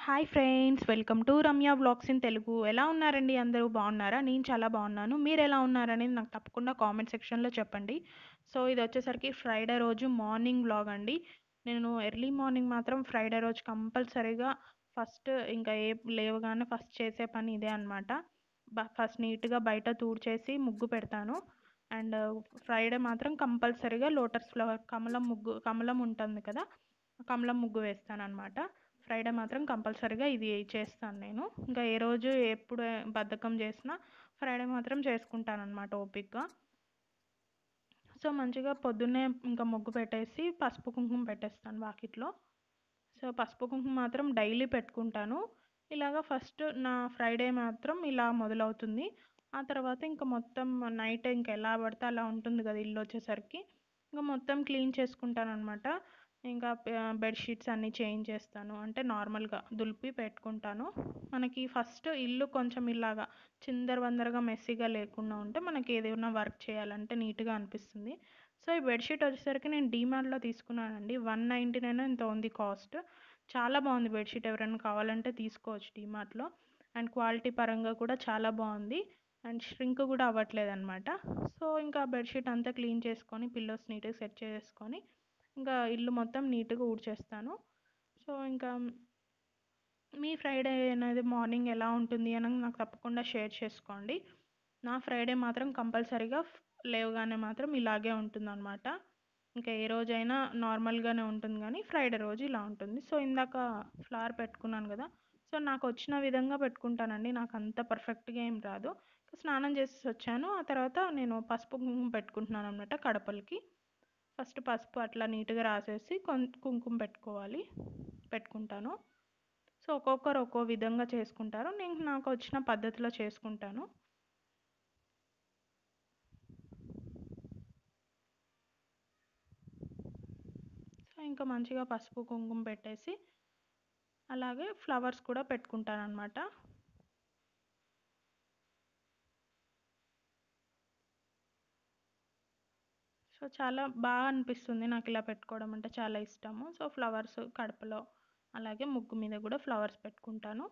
hi friends welcome to Ramya vlogs in Telugu ఎలా ఉన్నారండి అందరూ బాగున్నారా నేను చాలా బాగున్నాను మీరు ఎలా ఉన్నారనేది నాకు తప్పకుండా కామెంట్ సెక్షన్లో చెప్పండి సో ఇది వచ్చేసరికి ఫ్రైడే రోజు మార్నింగ్ వ్లాగ్ అండి నేను ఎర్లీ మార్నింగ్ మాత్రం ఫ్రైడే రోజు కంపల్సరీగా ఫస్ట్ ఇంకా ఏ లేవగానే ఫస్ట్ చేసే పని ఇదే అనమాట ఫస్ట్ నీట్గా బయట తూడ్చేసి ముగ్గు పెడతాను అండ్ ఫ్రైడే మాత్రం కంపల్సరీగా లోటస్ ఫ్లవర్ కమలం ముగ్గు కమలం ఉంటుంది కదా కమలం ముగ్గు వేస్తాను అనమాట ఫ్రైడే మాత్రం కంపల్సరీగా ఇది చేస్తాను నేను ఇంకా ఏ రోజు ఎప్పుడు బద్ధకం చేసినా ఫ్రైడే మాత్రం చేసుకుంటాను అనమాట ఓపిక్గా సో మంచిగా పొద్దున్నే ఇంకా ముగ్గు పెట్టేసి పసుపు కుంకుమ పెట్టేస్తాను వాకిట్లో సో పసుపు కుంకుమ మాత్రం డైలీ పెట్టుకుంటాను ఇలాగ ఫస్ట్ నా ఫ్రైడే మాత్రం ఇలా మొదలవుతుంది ఆ తర్వాత ఇంకా మొత్తం నైట్ ఇంకా ఎలా పడితే అలా ఉంటుంది కదా ఇల్లు వచ్చేసరికి ఇంకా మొత్తం క్లీన్ చేసుకుంటాను అనమాట ఇంకా బెడ్షీట్స్ అన్నీ చేంజ్ చేస్తాను అంటే నార్మల్గా దులిపి పెట్టుకుంటాను మనకి ఫస్ట్ ఇల్లు కొంచెం ఇలాగా చిందర వందరగా మెస్సీగా లేకుండా ఉంటే మనకి ఏదైనా వర్క్ చేయాలంటే నీట్గా అనిపిస్తుంది సో ఈ బెడ్షీట్ వచ్చేసరికి నేను డీమార్ట్లో తీసుకున్నానండి వన్ నైంటీ నైన్ ఇంత ఉంది కాస్ట్ చాలా బాగుంది బెడ్షీట్ ఎవరైనా కావాలంటే తీసుకోవచ్చు డీమార్ట్లో అండ్ క్వాలిటీ పరంగా కూడా చాలా బాగుంది అండ్ ష్రింక్ కూడా అవ్వట్లేదు అనమాట సో ఇంకా బెడ్షీట్ అంతా క్లీన్ చేసుకొని పిల్లోస్ నీట్గా సెట్ చేసుకొని ఇంకా ఇల్లు మొత్తం నీట్గా ఊడ్చేస్తాను సో ఇంకా మీ ఫ్రైడే అనేది మార్నింగ్ ఎలా ఉంటుంది అని నాకు తప్పకుండా షేర్ చేసుకోండి నా ఫ్రైడే మాత్రం కంపల్సరీగా లేవగానే మాత్రం ఇలాగే ఉంటుందన్నమాట ఇంకా ఏ రోజైనా నార్మల్గానే ఉంటుంది కానీ ఫ్రైడే రోజు ఇలా ఉంటుంది సో ఇందాక ఫ్లవర్ పెట్టుకున్నాను కదా సో నాకు వచ్చిన విధంగా పెట్టుకుంటానండి నాకు అంత పర్ఫెక్ట్గా ఏం రాదు స్నానం చేసి వచ్చాను ఆ తర్వాత నేను పసుపు కుంకుమ పెట్టుకుంటున్నాను అనమాట కడపలకి ఫస్ట్ పసుపు అట్లా నీట్గా రాసేసి కుంకుమ పెట్టుకోవాలి పెట్టుకుంటాను సో ఒక్కొక్కరు ఒక్కో విధంగా చేసుకుంటారు నేను నాకు వచ్చిన పద్ధతిలో చేసుకుంటాను సో ఇంకా మంచిగా పసుపు కుంకుమ పెట్టేసి అలాగే ఫ్లవర్స్ కూడా పెట్టుకుంటాను అనమాట సో చాలా బాగా అనిపిస్తుంది నాకు ఇలా పెట్టుకోవడం అంటే చాలా ఇష్టము సో ఫ్లవర్స్ కడపలో అలాగే ముగ్గు మీద కూడా ఫ్లవర్స్ పెట్టుకుంటాను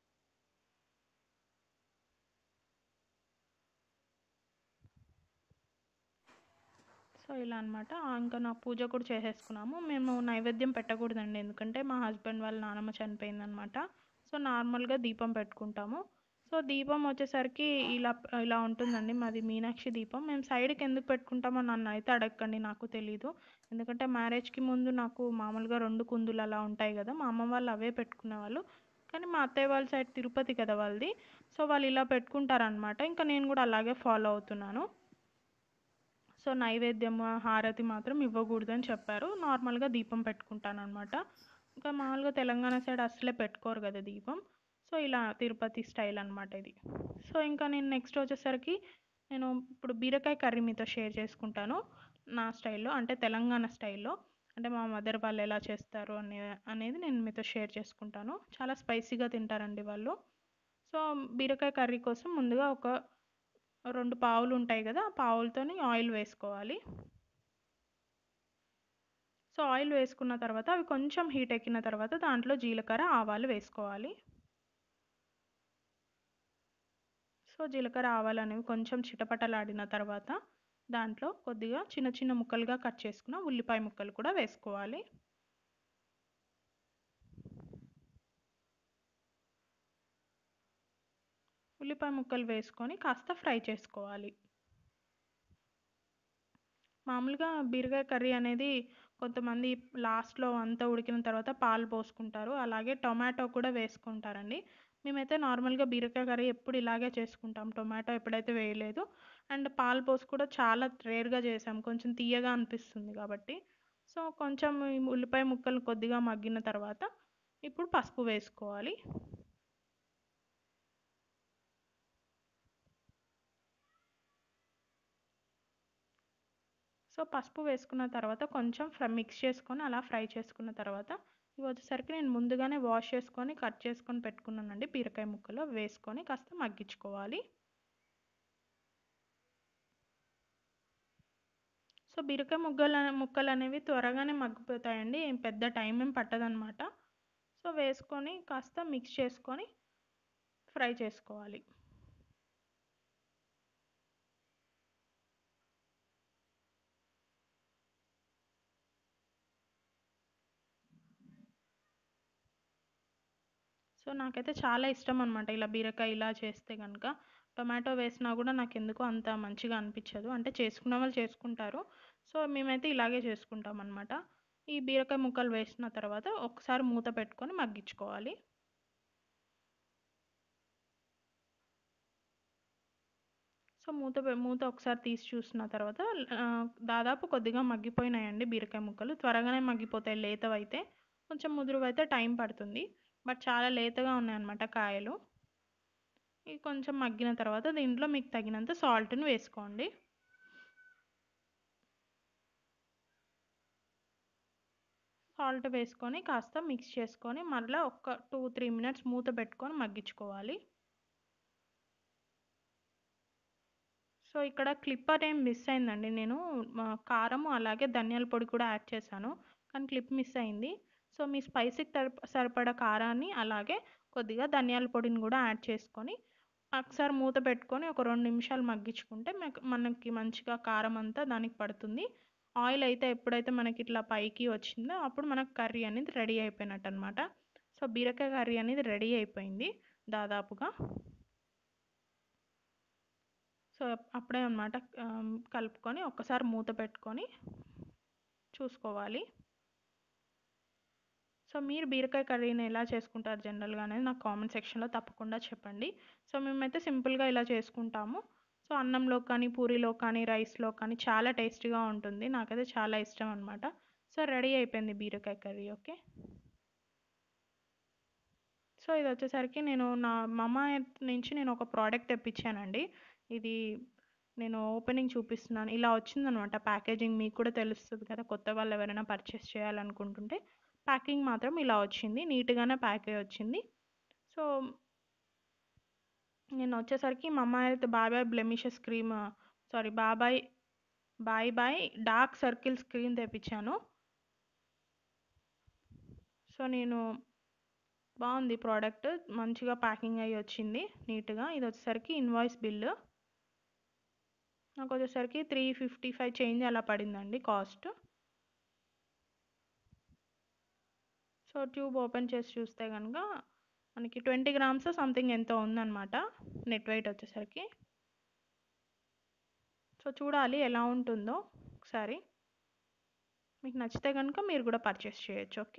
సో ఇలా అనమాట ఇంకా నా పూజ కూడా చేసేసుకున్నాము మేము నైవేద్యం పెట్టకూడదండి ఎందుకంటే మా హస్బెండ్ వాళ్ళ నానమ్మ చనిపోయిందనమాట సో నార్మల్గా దీపం పెట్టుకుంటాము సో దీపం వచ్చేసరికి ఇలా ఇలా ఉంటుందండి మాది మీనాక్షి దీపం మేము సైడ్కి ఎందుకు పెట్టుకుంటామో నన్ను అయితే అడగండి నాకు తెలీదు ఎందుకంటే మ్యారేజ్కి ముందు నాకు మామూలుగా రెండు కుందులు అలా ఉంటాయి కదా మా అమ్మ వాళ్ళు అవే పెట్టుకునేవాళ్ళు కానీ మా అత్తయ్య వాళ్ళ సైడ్ తిరుపతి కదా వాళ్ళది సో వాళ్ళు ఇలా పెట్టుకుంటారనమాట ఇంకా నేను కూడా అలాగే ఫాలో అవుతున్నాను సో నైవేద్యం హారతి మాత్రం ఇవ్వకూడదని చెప్పారు నార్మల్గా దీపం పెట్టుకుంటాను అనమాట ఇంకా మామూలుగా తెలంగాణ సైడ్ అసలే పెట్టుకోరు కదా దీపం సో ఇలా తిరుపతి స్టైల్ అనమాట ఇది సో ఇంకా నేను నెక్స్ట్ వచ్చేసరికి నేను ఇప్పుడు బీరకాయ కర్రీ మీతో షేర్ చేసుకుంటాను నా స్టైల్లో అంటే తెలంగాణ స్టైల్లో అంటే మా మదర్ వాళ్ళు ఎలా చేస్తారు అనే అనేది నేను మీతో షేర్ చేసుకుంటాను చాలా స్పైసీగా తింటారండి వాళ్ళు సో బీరకాయ కర్రీ కోసం ముందుగా ఒక రెండు పావులు ఉంటాయి కదా ఆ పావులతోని ఆయిల్ వేసుకోవాలి సో ఆయిల్ వేసుకున్న తర్వాత అవి కొంచెం హీట్ ఎక్కిన తర్వాత దాంట్లో జీలకర్ర ఆవాలు వేసుకోవాలి సో జీలకర్ర ఆవాలు అనేవి కొంచెం చిటపటలాడిన తర్వాత దాంట్లో కొద్దిగా చిన్న చిన్న ముక్కలుగా కట్ చేసుకున్న ఉల్లిపాయ ముక్కలు కూడా వేసుకోవాలి ఉల్లిపాయ ముక్కలు వేసుకొని కాస్త ఫ్రై చేసుకోవాలి మామూలుగా బీరకాయ కర్రీ అనేది కొంతమంది లాస్ట్లో అంతా ఉడికిన తర్వాత పాలు పోసుకుంటారు అలాగే టొమాటో కూడా వేసుకుంటారండి మేమైతే నార్మల్గా బీరకాయ కర్రీ ఎప్పుడు ఇలాగే చేసుకుంటాం టొమాటో ఎప్పుడైతే వేయలేదు అండ్ పాలు పోసి కూడా చాలా రేర్గా చేసాం కొంచెం తీయగా అనిపిస్తుంది కాబట్టి సో కొంచెం ఉల్లిపాయ ముక్కలు కొద్దిగా మగ్గిన తర్వాత ఇప్పుడు పసుపు వేసుకోవాలి సో పసుపు వేసుకున్న తర్వాత కొంచెం ఫ్రై మిక్స్ చేసుకొని అలా ఫ్రై చేసుకున్న తర్వాత ఇవి వచ్చేసరికి నేను ముందుగానే వాష్ చేసుకొని కట్ చేసుకొని పెట్టుకున్నానండి బీరకాయ ముక్కలు వేసుకొని కాస్త మగ్గించుకోవాలి సో బీరకాయ ముగ్గలు ముక్కలు అనేవి త్వరగానే మగ్గిపోతాయండి ఏం పెద్ద టైం ఏం పట్టదనమాట సో సో వేసుకొని కాస్త మిక్స్ చేసుకొని ఫ్రై చేసుకోవాలి సో నాకైతే చాలా ఇష్టం అనమాట ఇలా బీరకాయ ఇలా చేస్తే కనుక టొమాటో వేసినా కూడా నాకు ఎందుకో అంత మంచిగా అనిపించదు అంటే చేసుకున్న వాళ్ళు చేసుకుంటారు సో మేమైతే ఇలాగే చేసుకుంటాం అనమాట ఈ బీరకాయ ముక్కలు వేసిన తర్వాత ఒకసారి మూత పెట్టుకొని మగ్గించుకోవాలి సో మూత మూత ఒకసారి తీసి చూసిన తర్వాత దాదాపు కొద్దిగా మగ్గిపోయినాయండి బీరకాయ ముక్కలు త్వరగానే మగ్గిపోతాయి లేతవైతే కొంచెం ముదురువైతే టైం పడుతుంది బట్ చాలా లేతగా ఉన్నాయన్నమాట కాయలు ఇవి కొంచెం మగ్గిన తర్వాత దీంట్లో మీకు తగినంత సాల్ట్ని వేసుకోండి సాల్ట్ వేసుకొని కాస్త మిక్స్ చేసుకొని మళ్ళీ ఒక టూ త్రీ మినిట్స్ మూత పెట్టుకొని మగ్గించుకోవాలి సో ఇక్కడ క్లిప్పర్ ఏం మిస్ అయిందండి నేను కారం అలాగే ధనియాల పొడి కూడా యాడ్ చేశాను కానీ క్లిప్ మిస్ అయింది సో మీ స్పైసీకి సరిపడా కారాన్ని అలాగే కొద్దిగా ధనియాల పొడిని కూడా యాడ్ చేసుకొని ఒకసారి మూత పెట్టుకొని ఒక రెండు నిమిషాలు మగ్గించుకుంటే మనకి మంచిగా కారం అంతా దానికి పడుతుంది ఆయిల్ అయితే ఎప్పుడైతే మనకి ఇట్లా పైకి వచ్చిందో అప్పుడు మనకు కర్రీ అనేది రెడీ అయిపోయినట్టు అనమాట సో బీరకాయ కర్రీ అనేది రెడీ అయిపోయింది దాదాపుగా సో అప్పుడే అనమాట కలుపుకొని ఒక్కసారి మూత పెట్టుకొని చూసుకోవాలి సో మీరు బీరకాయ కర్రీని ఎలా చేసుకుంటారు జనరల్గా అనేది నాకు కామెంట్ సెక్షన్లో తప్పకుండా చెప్పండి సో మేమైతే సింపుల్గా ఇలా చేసుకుంటాము సో అన్నంలో కానీ పూరీలో కానీ రైస్లో కానీ చాలా టేస్టీగా ఉంటుంది నాకైతే చాలా ఇష్టం అనమాట సో రెడీ అయిపోయింది బీరకాయ కర్రీ ఓకే సో ఇది వచ్చేసరికి నేను నా మమ్మ నుంచి నేను ఒక ప్రోడక్ట్ తెప్పించానండి ఇది నేను ఓపెనింగ్ చూపిస్తున్నాను ఇలా వచ్చిందనమాట ప్యాకేజింగ్ మీకు కూడా తెలుస్తుంది కదా కొత్త వాళ్ళు ఎవరైనా పర్చేస్ చేయాలనుకుంటుంటే ప్యాకింగ్ మాత్రం ఇలా వచ్చింది నీట్గానే ప్యాక్ అయ్యి వచ్చింది సో నేను వచ్చేసరికి మా అమ్మాయి అయితే bye bye blemishes cream sorry bye bye bye bye dark circles cream తెప్పించాను సో నేను బాగుంది ప్రోడక్ట్ మంచిగా ప్యాకింగ్ అయ్యి వచ్చింది నీట్గా ఇది వచ్చేసరికి ఇన్వాయిస్ బిల్లు నాకు వచ్చేసరికి త్రీ ఫిఫ్టీ ఫైవ్ చేంజ్ అలా పడిందండి కాస్ట్ సో ట్యూబ్ ఓపెన్ చేసి చూస్తే కనుక మనకి ట్వంటీ గ్రామ్స్ సంథింగ్ ఎంతో ఉందన్నమాట నెట్ వెయిట్ వచ్చేసరికి సో చూడాలి ఎలా ఉంటుందో ఒకసారి మీకు నచ్చితే కనుక మీరు కూడా పర్చేస్ చేయొచ్చు okay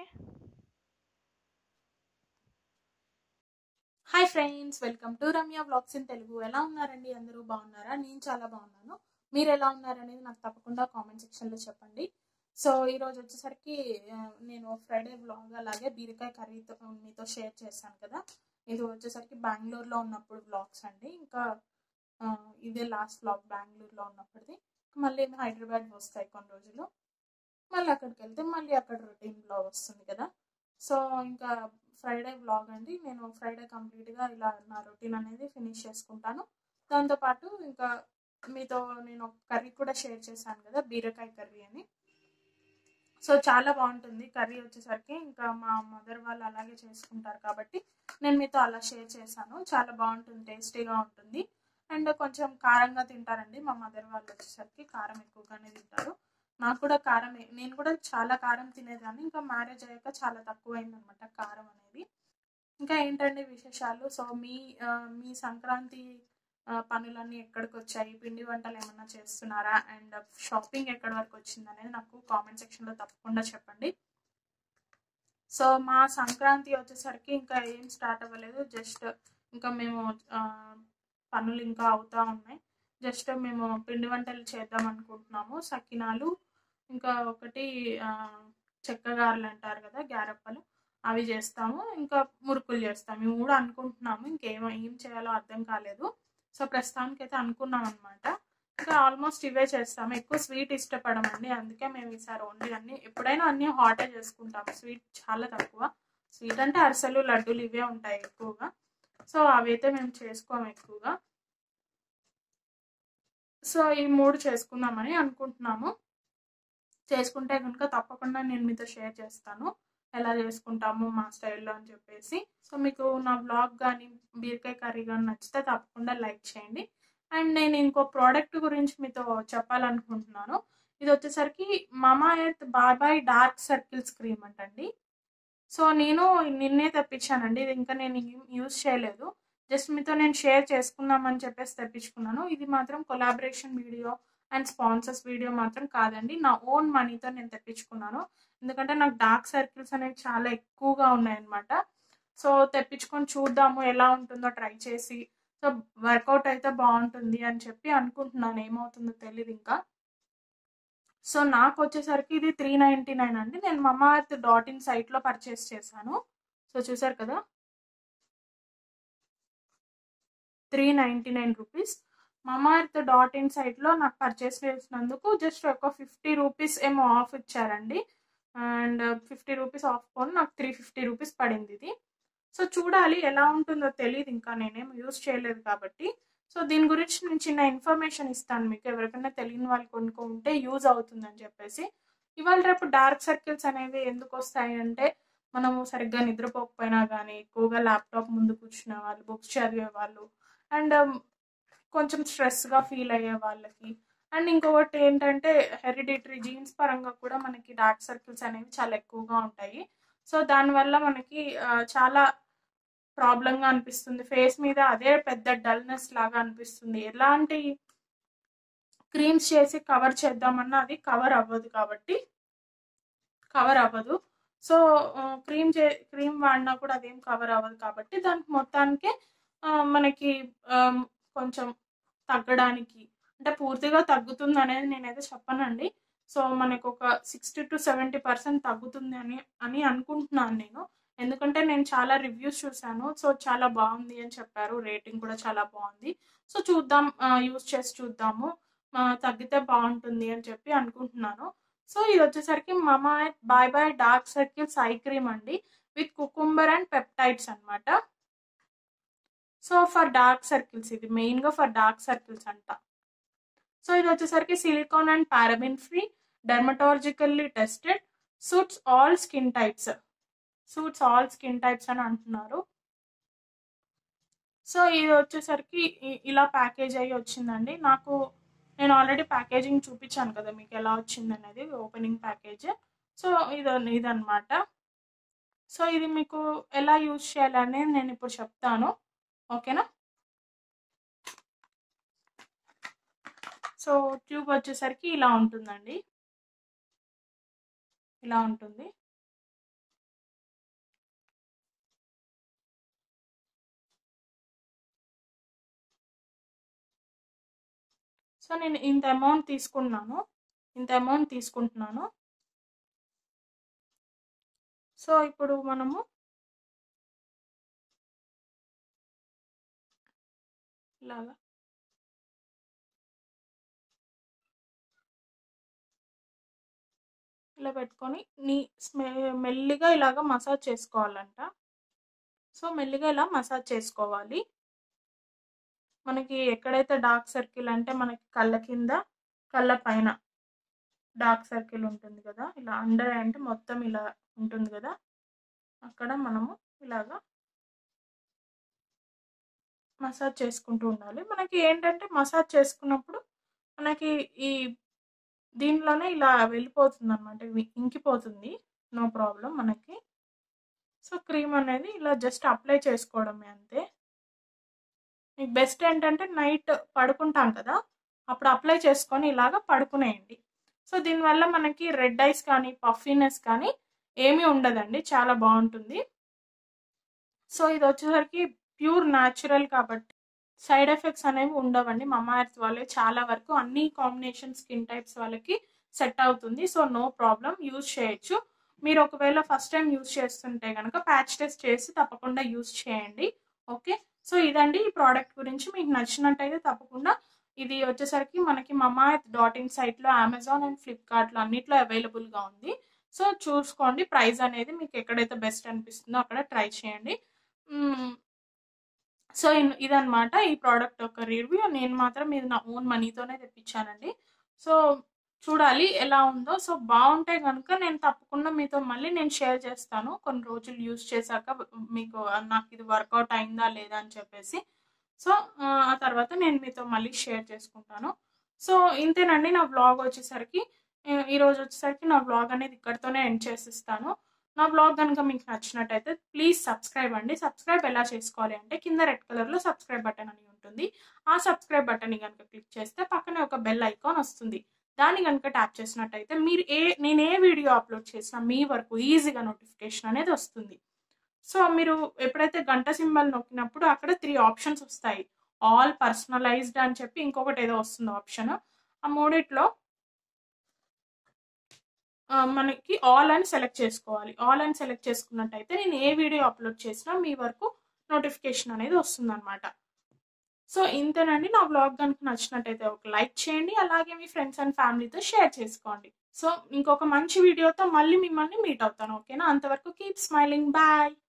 hi friends welcome to Ramya blogs in Telugu ఎలా ఉన్నారండి అందరూ బాగున్నారా నేను చాలా బాగున్నాను మీరు ఎలా ఉన్నారనేది నాకు తప్పకుండా కామెంట్ సెక్షన్లో చెప్పండి సో ఈరోజు వచ్చేసరికి నేను ఫ్రైడే బ్లాగ్ అలాగే బీరకాయ కర్రీతో మీతో షేర్ చేశాను కదా ఇది వచ్చేసరికి బెంగళూరులో ఉన్నప్పుడు బ్లాగ్స్ అండి ఇంకా ఇదే లాస్ట్ బ్లాగ్ బెంగళూరులో ఉన్నప్పటిది మళ్ళీ హైదరాబాద్ వస్తాయి కొన్ని రోజులు మళ్ళీ అక్కడికి వెళ్తే మళ్ళీ అక్కడ రొటీన్ బ్లాగ్ వస్తుంది కదా సో ఇంకా ఫ్రైడే బ్లాగ్ అండి నేను ఫ్రైడే కంప్లీట్గా ఇలా నా రొటీన్ అనేది ఫినిష్ చేసుకుంటాను దాంతోపాటు ఇంకా మీతో నేను ఒక కర్రీ కూడా షేర్ చేశాను కదా బీరకాయ కర్రీ అని సో చాలా బాగుంటుంది కర్రీ వచ్చేసరికి ఇంకా మా మదర్ వాళ్ళు అలాగే చేసుకుంటారు కాబట్టి నేను మీతో అలా షేర్ చేశాను చాలా బాగుంటుంది టేస్టీగా ఉంటుంది అండ్ కొంచెం కారంగా తింటారండి మా మదర్ వాళ్ళు వచ్చేసరికి కారం ఎక్కువగానే తింటారు నాకు కూడా కారం నేను కూడా చాలా కారం తినేదాన్ని ఇంకా మ్యారేజ్ అయ్యాక చాలా తక్కువైంది అనమాట కారం అనేది ఇంకా ఏంటండి విశేషాలు సో మీ మీ సంక్రాంతి పనులన్నీ ఎక్కడికి వచ్చాయి పిండి వంటలు ఏమన్నా చేస్తున్నారా అండ్ షాపింగ్ ఎక్కడి వరకు వచ్చింది అనేది నాకు కామెంట్ సెక్షన్లో తప్పకుండా చెప్పండి సో మా సంక్రాంతి వచ్చేసరికి ఇంకా ఏం స్టార్ట్ అవ్వలేదు జస్ట్ ఇంకా మేము పనులు ఇంకా అవుతూ ఉన్నాయి జస్ట్ మేము పిండి వంటలు చేద్దాం అనుకుంటున్నాము సకినాలు ఇంకా ఒకటి చెక్కగారలు అంటారు కదా గ్యారప్పలు అవి చేస్తాము ఇంకా మురుకులు చేస్తాము ఇవి కూడా అనుకుంటున్నాము ఇంకేం ఏం చేయాలో అర్థం కాలేదు సో ప్రస్తుతానికి అయితే అనుకున్నాం అనమాట ఇంకా ఆల్మోస్ట్ ఇవే చేస్తాము ఎక్కువ స్వీట్ ఇష్టపడమండి అందుకే మేము ఈసారి ఓన్లీ అన్ని ఎప్పుడైనా అన్ని హాటే చేసుకుంటాము స్వీట్ చాలా తక్కువ స్వీట్ అంటే అరిసెలు లడ్డూలు ఇవే ఉంటాయి ఎక్కువగా సో అవైతే మేము చేసుకోము ఎక్కువగా సో ఈ మూడు చేసుకుందామని అనుకుంటున్నాము చేసుకుంటే కనుక తప్పకుండా నేను మీతో షేర్ చేస్తాను ఎలా చేసుకుంటాము మా స్టైల్లో అని చెప్పేసి సో మీకు నా బ్లాగ్ కానీ బీరకాయ కర్రీ కానీ నచ్చితే తప్పకుండా లైక్ చేయండి అండ్ నేను ఇంకో ప్రోడక్ట్ గురించి మీతో చెప్పాలనుకుంటున్నాను ఇది వచ్చేసరికి Mamaearth bye bye dark circles cream అంటండి సో నేను నిన్నే తెప్పించానండి ఇది ఇంకా నేను యూజ్ చేయలేదు జస్ట్ మీతో నేను షేర్ చేసుకుందామని చెప్పేసి తెప్పించుకున్నాను ఇది మాత్రం collaboration video and sponsors video మాత్రం కాదండి నా ఓన్ మనీతో నేను తెప్పించుకున్నాను ఎందుకంటే నాకు డార్క్ సర్కిల్స్ అనేవి చాలా ఎక్కువగా ఉన్నాయన్నమాట సో తెప్పించుకొని చూద్దాము ఎలా ఉంటుందో ట్రై చేసి సో వర్కౌట్ అయితే బాగుంటుంది అని చెప్పి అనుకుంటున్నాను ఏమవుతుందో తెలియదు ఇంకా సో నాకు వచ్చేసరికి ఇది త్రీ నైంటీ నైన్ అండి నేను మమా ఎర్త్ డాట్ ఇన్ సైట్లో పర్చేస్ చేశాను సో చూసారు కదా three ninety nine rupees Mamaearth dot in సైట్లో నాకు పర్చేస్ చేసినందుకు జస్ట్ ఒక ఫిఫ్టీ రూపీస్ ఏమో ఆఫ్ ఇచ్చారండి అండ్ ఫిఫ్టీ రూపీస్ ఆఫ్ కొని నాకు త్రీ ఫిఫ్టీ రూపీస్ పడింది ఇది సో చూడాలి ఎలా ఉంటుందో తెలియదు ఇంకా నేనేం యూజ్ చేయలేదు కాబట్టి సో దీని గురించి నేను చిన్న ఇన్ఫర్మేషన్ ఇస్తాను మీకు ఎవరికైనా తెలియని వాళ్ళు కొనుక్కుంటే యూజ్ అవుతుందని చెప్పేసి ఇవాళ రేపు డార్క్ సర్కిల్స్ అనేవి ఎందుకు వస్తాయి అంటే మనము సరిగ్గా నిద్రపోకపోయినా కానీ ఎక్కువగా ల్యాప్టాప్ ముందు కూర్చునే వాళ్ళు బుక్స్ చదివే వాళ్ళు అండ్ కొంచెం స్ట్రెస్గా ఫీల్ అయ్యే వాళ్ళకి అండ్ ఇంకొకటి ఏంటంటే హెరిడిటరీ జీన్స్ పరంగా కూడా మనకి డార్క్ సర్కిల్స్ అనేవి చాలా ఎక్కువగా ఉంటాయి సో దానివల్ల మనకి చాలా ప్రాబ్లంగా అనిపిస్తుంది ఫేస్ మీద అదే పెద్ద డల్నెస్ లాగా అనిపిస్తుంది ఎలాంటి క్రీమ్స్ చేసి కవర్ చేద్దామన్నా అది కవర్ అవ్వదు కాబట్టి కవర్ అవ్వదు సో క్రీమ్ చే క్రీమ్ వాడినా కూడా అదేం కవర్ అవ్వదు కాబట్టి దానికి మొత్తానికి మనకి కొంచెం తగ్గడానికి అంటే పూర్తిగా తగ్గుతుంది అనేది నేనైతే చెప్పనండి సో మనకు ఒక సిక్స్టీ టు సెవెంటీ పర్సెంట్ తగ్గుతుంది అని అని అనుకుంటున్నాను నేను ఎందుకంటే నేను చాలా రివ్యూస్ చూశాను సో చాలా బాగుంది అని చెప్పారు రేటింగ్ కూడా చాలా బాగుంది సో చూద్దాం యూస్ చేసి చూద్దాము తగ్గితే బాగుంటుంది అని చెప్పి అనుకుంటున్నాను సో ఇది వచ్చేసరికి mama bye bye dark circles eye cream అండి విత్ కుకుంబర్ అండ్ పెప్టైడ్స్ అనమాట సో ఫర్ డార్క్ సర్కిల్స్ ఇది మెయిన్గా ఫర్ డార్క్ సర్కిల్స్ అంట సో ఇది వచ్చేసరికి silicone and paraben free dermatologically tested suits all skin types suits all skin types అని అంటున్నారు so ఇది వచ్చేసరికి ఇలా ప్యాకేజ్ అయ్యి వచ్చిందండి నాకు నేను ఆల్రెడీ ప్యాకేజింగ్ చూపించాను కదా మీకు ఎలా వచ్చింది అనేది ఓపెనింగ్ ప్యాకేజ్ సో ఇది ఇదనమాట సో ఇది మీకు ఎలా యూజ్ చేయాలనేది నేను ఇప్పుడు చెప్తాను ఓకేనా సో ట్యూబ్ వచ్చేసరికి ఇలా ఉంటుందండి ఇలా ఉంటుంది సో నేను ఇంత అమౌంట్ తీసుకున్నాను ఇంత అమౌంట్ తీసుకుంటున్నాను సో ఇప్పుడు మనము ఇలాగా ఇలా పెట్టుకొని నీ మెల్లిగా ఇలాగ మసాజ్ చేసుకోవాలంట సో మెల్లిగా ఇలా మసాజ్ చేసుకోవాలి మనకి ఎక్కడైతే డార్క్ సర్కిల్ అంటే మనకి కళ్ళ కింద కళ్ళ పైన డార్క్ సర్కిల్ ఉంటుంది కదా ఇలా అండర్ అంటే మొత్తం ఇలా ఉంటుంది కదా అక్కడ మనము ఇలాగా మసాజ్ చేసుకుంటూ ఉండాలి మనకి ఏంటంటే మసాజ్ చేసుకున్నప్పుడు మనకి ఈ దీనిలోనే ఇలా వెళ్ళిపోతుంది అనమాట ఇంకిపోతుంది నో ప్రాబ్లం మనకి సో క్రీమ్ అనేది ఇలా జస్ట్ అప్లై చేసుకోవడమే అంతే మీకు బెస్ట్ ఏంటంటే నైట్ పడుకుంటాం కదా అప్పుడు అప్లై చేసుకొని ఇలాగ పడుకునేయండి సో దీనివల్ల మనకి రెడ్ ఐస్ కానీ పఫీనెస్ కానీ ఏమీ ఉండదండి చాలా బాగుంటుంది సో ఇది వచ్చేసరికి ప్యూర్ న్యాచురల్ కాబట్టి సైడ్ ఎఫెక్ట్స్ అనేవి ఉండవండి మమా ఎర్త్ వాళ్ళకి చాలా వరకు అన్ని కాంబినేషన్ స్కిన్ టైప్స్ వాళ్ళకి సెట్ అవుతుంది సో నో ప్రాబ్లం యూజ్ చేయొచ్చు మీరు ఒకవేళ ఫస్ట్ టైం యూజ్ చేస్తుంటే కనుక ప్యాచ్ టెస్ట్ చేసి తప్పకుండా యూజ్ చేయండి ఓకే సో ఇదండి ఈ ప్రోడక్ట్ గురించి మీకు నచ్చినట్టయితే తప్పకుండా ఇది వచ్చేసరికి మనకి మమాయత్ డాట్ ఇన్ సైట్లో అమెజాన్ అండ్ ఫ్లిప్కార్ట్లో అన్నిట్లో అవైలబుల్గా ఉంది సో చూసుకోండి ప్రైస్ అనేది మీకు ఎక్కడైతే బెస్ట్ అనిపిస్తుందో అక్కడ ట్రై చేయండి సో ఇదనమాట ఈ ప్రోడక్ట్ యొక్క రివ్యూ నేను మాత్రం ఇది నా ఓన్ మనీతోనే తెప్పించానండి సో చూడాలి ఎలా ఉందో సో బాగుంటే కనుక నేను తప్పకుండా మీతో మళ్ళీ నేను షేర్ చేస్తాను కొన్ని రోజులు యూస్ చేశాక మీకు నాకు ఇది వర్కౌట్ అయిందా లేదా అని చెప్పేసి సో ఆ తర్వాత నేను మీతో మళ్ళీ షేర్ చేసుకుంటాను సో ఇంతేనండి నా వ్లాగ్ వచ్చేసరికి ఈరోజు వచ్చేసరికి నా వ్లాగ్ అనేది ఇక్కడితోనే ఎండ్ చేసిస్తాను నా బ్లాగ్ కనుక మీకు నచ్చినట్టయితే ప్లీజ్ సబ్స్క్రైబ్ అండి సబ్స్క్రైబ్ ఎలా చేసుకోవాలి అంటే కింద రెడ్ కలర్లో సబ్స్క్రైబ్ బటన్ అని ఉంటుంది ఆ సబ్స్క్రైబ్ బటన్ని కనుక క్లిక్ చేస్తే పక్కనే ఒక బెల్ ఐకాన్ వస్తుంది దాన్ని కనుక ట్యాప్ చేసినట్టయితే మీరు ఏ నేను ఏ వీడియో అప్లోడ్ చేసినా మీ వరకు ఈజీగా నోటిఫికేషన్ అనేది వస్తుంది సో మీరు ఎప్పుడైతే గంట సింబల్ నొక్కినప్పుడు అక్కడ త్రీ ఆప్షన్స్ వస్తాయి ఆల్ పర్సనలైజ్డ్ అని చెప్పి ఇంకొకటి ఏదో వస్తుంది ఆప్షన్ ఆ మూడిట్లో మనకి ఆల్ అని సెలెక్ట్ చేసుకోవాలి ఆల్ అని సెలెక్ట్ చేసుకున్నట్టయితే నేను ఏ వీడియో అప్లోడ్ చేసినా మీ వరకు నోటిఫికేషన్ అనేది వస్తుంది అనమాట సో ఇంతేనండి నా బ్లాగ్ కనుక నచ్చినట్టయితే ఒక లైక్ చేయండి అలాగే మీ ఫ్రెండ్స్ అండ్ ఫ్యామిలీతో షేర్ చేసుకోండి సో ఇంకొక మంచి వీడియోతో మళ్ళీ మిమ్మల్ని మీట్ అవుతాను ఓకేనా అంతవరకు కీప్ స్మైలింగ్ బాయ్